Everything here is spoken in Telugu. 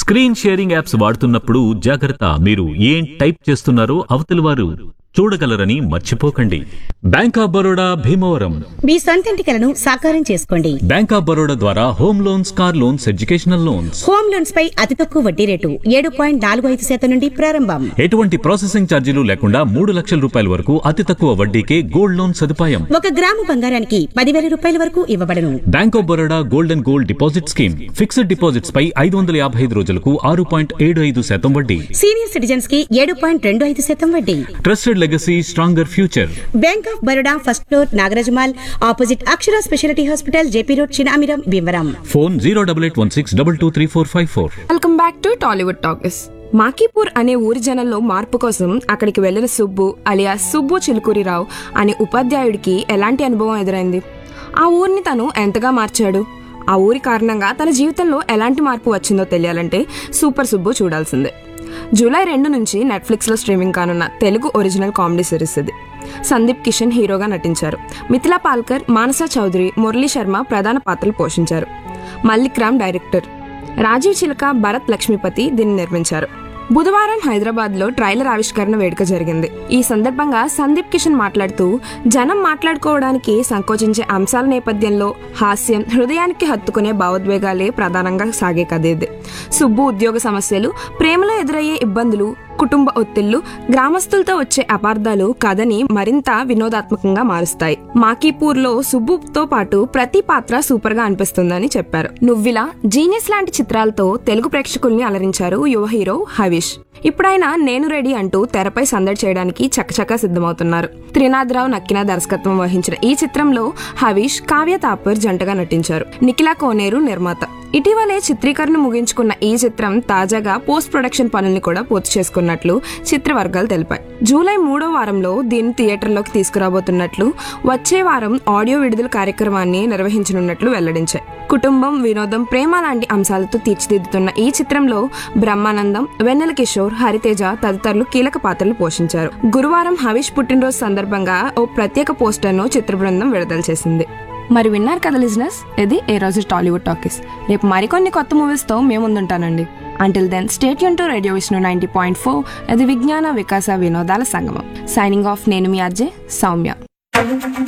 స్క్రీన్ షేరింగ్ యాప్స్ వాడుతున్నప్పుడు జాగ్రత్త మీరు ఏం టైప్ చేస్తున్నారో అవతలి వారు చూడగలరని మర్చిపోకండి బ్యాంక్ ఆఫ్ బరోడా భీమవరం మీ సొంతింటి కలను సాకారం చేసుకోండి బ్యాంక్ ఆఫ్ బరోడా ద్వారా home loans car loans educational loans home loans పై అతి తక్కువ వడ్డీ రేటు ఏడు పాయింట్ నాలుగు ఐదు శాతం నుండి ప్రారంభం ఎటువంటి ప్రాసెసింగ్ ఛార్జీలు లేకుండా మూడు లక్షల రూపాయల వరకు అతి తక్కువ వడ్డీకే గోల్డ్ లోన్ సదుపాయం ఒక గ్రాము బంగారానికి పదివేల రూపాయల వరకు ఇవ్వబడను bank of Baroda gold and gold deposit scheme fixed deposits పై ఐదు వందల యాభై ఐదు రోజులకు ఆరు పాయింట్ ఏడు ఐదు శాతం వడ్డీ సీనియర్ సిటిజన్స్ కి ఏడు పాయింట్ రెండు ఐదు శాతం వడ్డీ trusted legacy stronger future bank of Baroda first floor నాగరాజమాల్ opposite Akshara speciality hospital JP road Chinamiram Bhimavaram phone zero double eight one six double two three four five four welcome back to Tollywood talkies Makipur అనే ఊరి జనంలో మార్పు కోసం అక్కడికి వెళ్లిన సుబ్బు అలియా సుబ్బు చిలుకూరిరావు అనే ఉపాధ్యాయుడికి ఎలాంటి అనుభవం ఎదురైంది ఆ ఊరిని తను ఎంతగా మార్చాడు ఆ ఊరి కారణంగా తన జీవితంలో ఎలాంటి మార్పు వచ్చిందో తెలియాలంటే సూపర్ సుబ్బు చూడాల్సిందే జూలై రెండు నుంచి నెట్ఫ్లిక్స్లో స్ట్రీమింగ్ కానున్న తెలుగు ఒరిజినల్ కామెడీ సిరీస్ ఇది సందీప్ కిషన్ హీరోగా నటించారు మిథిలా పాల్కర్ మానస చౌదరి మురళీ శర్మ ప్రధాన పాత్రలు పోషించారు మల్లిక్ రామ్ డైరెక్టర్ రాజీవ్ చిలక భరత్ లక్ష్మీపతి దీన్ని నిర్మించారు బుధవారం హైదరాబాద్ లో ట్రైలర్ ఆవిష్కరణ వేడుక జరిగింది ఈ సందర్భంగా సందీప్ కిషన్ మాట్లాడుతూ జనం మాట్లాడుకోవడానికి సంకోచించే అంశాల నేపథ్యంలో హాస్యం హృదయానికి హత్తుకునే భావోద్వేగాలే ప్రధానంగా సాగే కథ ఇది సుబ్బు ఉద్యోగ సమస్యలు ప్రేమలో ఎదురయ్యే ఇబ్బందులు కుటుంబ ఒత్తిళ్లు గ్రామస్తులతో వచ్చే అపార్థాలు కథని మరింత వినోదాత్మకంగా మారుస్తాయి మాకీపూర్ లో సుబ్బుతో పాటు ప్రతి పాత్ర సూపర్ గా అనిపిస్తుందని చెప్పారు నువ్విలా జీనియస్ లాంటి చిత్రాలతో తెలుగు ప్రేక్షకుల్ని అలరించారు యువ హీరో హవీష్ ఇప్పుడైనా నేను రెడీ అంటూ తెరపై సందడి చేయడానికి చకచకా సిద్ధమవుతున్నారు త్రినాథరావు నక్కిన దర్శకత్వం వహించిన ఈ చిత్రంలో హవీష్ కావ్య తాపర్ జంటగా నటించారు నిఖిలా కోనేరు నిర్మాత ఇటీవలే చిత్రీకరణ ముగించుకున్న ఈ చిత్రం తాజాగా పోస్ట్ ప్రొడక్షన్ పనుల్ని కూడా పూర్తి చేసుకున్నట్లు చిత్ర వర్గాలు తెలిపాయి జూలై మూడో వారంలో దీన్ని థియేటర్లోకి తీసుకురాబోతున్నట్లు వచ్చే వారం ఆడియో విడుదల కార్యక్రమాన్ని నిర్వహించనున్నట్లు వెల్లడించాయి కుటుంబం వినోదం ప్రేమ లాంటి అంశాలతో తీర్చిదిద్దుతున్న ఈ చిత్రంలో బ్రహ్మానందం వెన్నెల కిషోర్ హరితేజ తదితరులు కీలక పాత్రలు పోషించారు గురువారం హవీష్ పుట్టినరోజు సందర్భంగా ఓ ప్రత్యేక పోస్టర్ను చిత్ర బృందం విడుదల చేసింది మరి విన్నారు కదా లిజినెస్ ఇది ఏ రోజు టాలీవుడ్ టాకీస్ రేపు మరికొన్ని కొత్త మూవీస్తో మేము ముందుంటానండి అంటిల్ దెన్ స్టేట్ యూన్ to radio Vishnu ninety point four అది విజ్ఞాన వికాస వినోదాల సంగమం సైనింగ్ ఆఫ్ నేను మీ అర్జే సౌమ్య